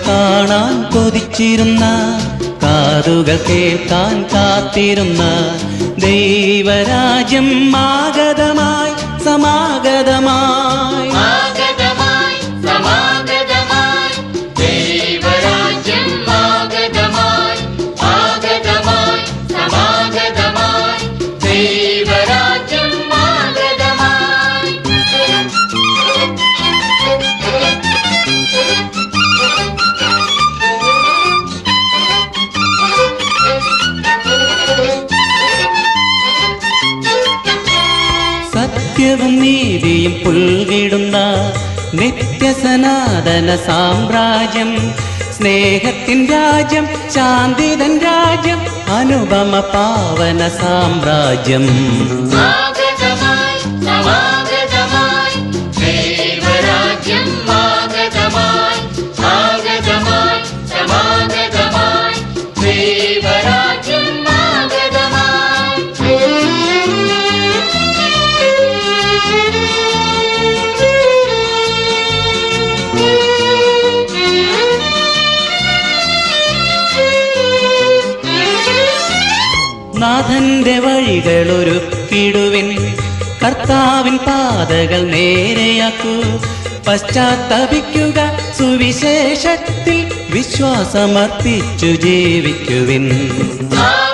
കാണാൻ കൊതിച്ചിരുന്ന കാതുകൾ കേൾക്കാൻ കാത്തിരുന്ന ദൈവരാജ്യം ആഗതമായി സമാഗതമായി ആഗതമായി സമാഗതമായി ദൈവരാജ്യം ആഗതമായി ആഗതമായി സമാഗതമായി ദൈവരാജ്യം ആഗതമായി സത്യവും നീതിയും പുൽകിടുന്ന നിത്യസനാതന സാമ്രാജ്യം സ്നേഹത്തിൻ രാജ്യം ശാന്തിതൻ രാജ്യം അനുപമ പാവന സാമ്രാജ്യം ആഗതമായി സമാഗതമായി ദൈവരാജ്യം ആഗതമായി ആഗതമായി സമാഗതമായി ദൈവരാജ്യം നാഥന്റെ വഴികളൊരുക്കിടുവിൻ കർത്താവിൻ പാതകൾ നേരെയാക്കൂ പശ്ചാത്തപിക്കുക സുവിശേഷത്തിൽ വിശ്വാസമർപ്പിച്ചു ജീവിക്കുവിൻ ആഗതമായി